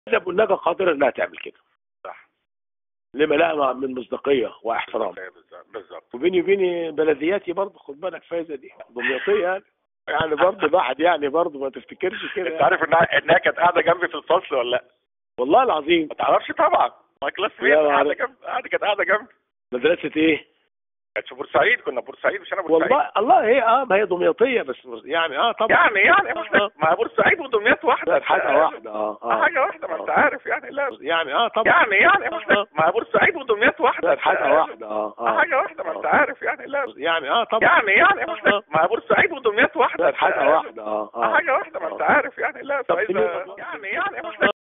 اذا بنجا قادره انها تعمل كده صح لما لها من مصداقيه واحترام بالظبط بالظبط وبيني وبين بلدياتي برضه خد بالك فايزه دي دمياطيه يعني يعني برضه الواحد يعني برضه ما تفتكرش كده انت يعني. عارف انها انها كانت قاعده جنبي في الفصل ولا لا؟ والله العظيم ما تعرفش طبعا ما كلاس ميت لا، ما قاعده أعرف. جنب قاعده كانت قاعده جنبي مدرسه ايه؟ كانت في بورسعيد كنا في بورسعيد مش انا بورسعيد والله الله هي اه ما هي دمياطيه بس يعني اه طبعا يعني يعني ما احنا آه. ما بورسعيد ودمياط واحده لا، حاجه واحده اه اه اه حاجه واحده ما انت آه. عارف يعني لا يعني اه طبعا يعني يعني ما احنا آه. ما بورسعيد ودمياط واحده لا، حاجه واحده اه اه اه حاجه واحده ما انت آه. عارف يعني لا يعني اه طبعا يعني يعني ما احنا آه. ما بورسعيد ودمياط واحده لا، حاجه واحده اه اه اه حاجه واحده ما انت آه. عارف يعني لا طب فاذا تمام. يعني يعني ما احنا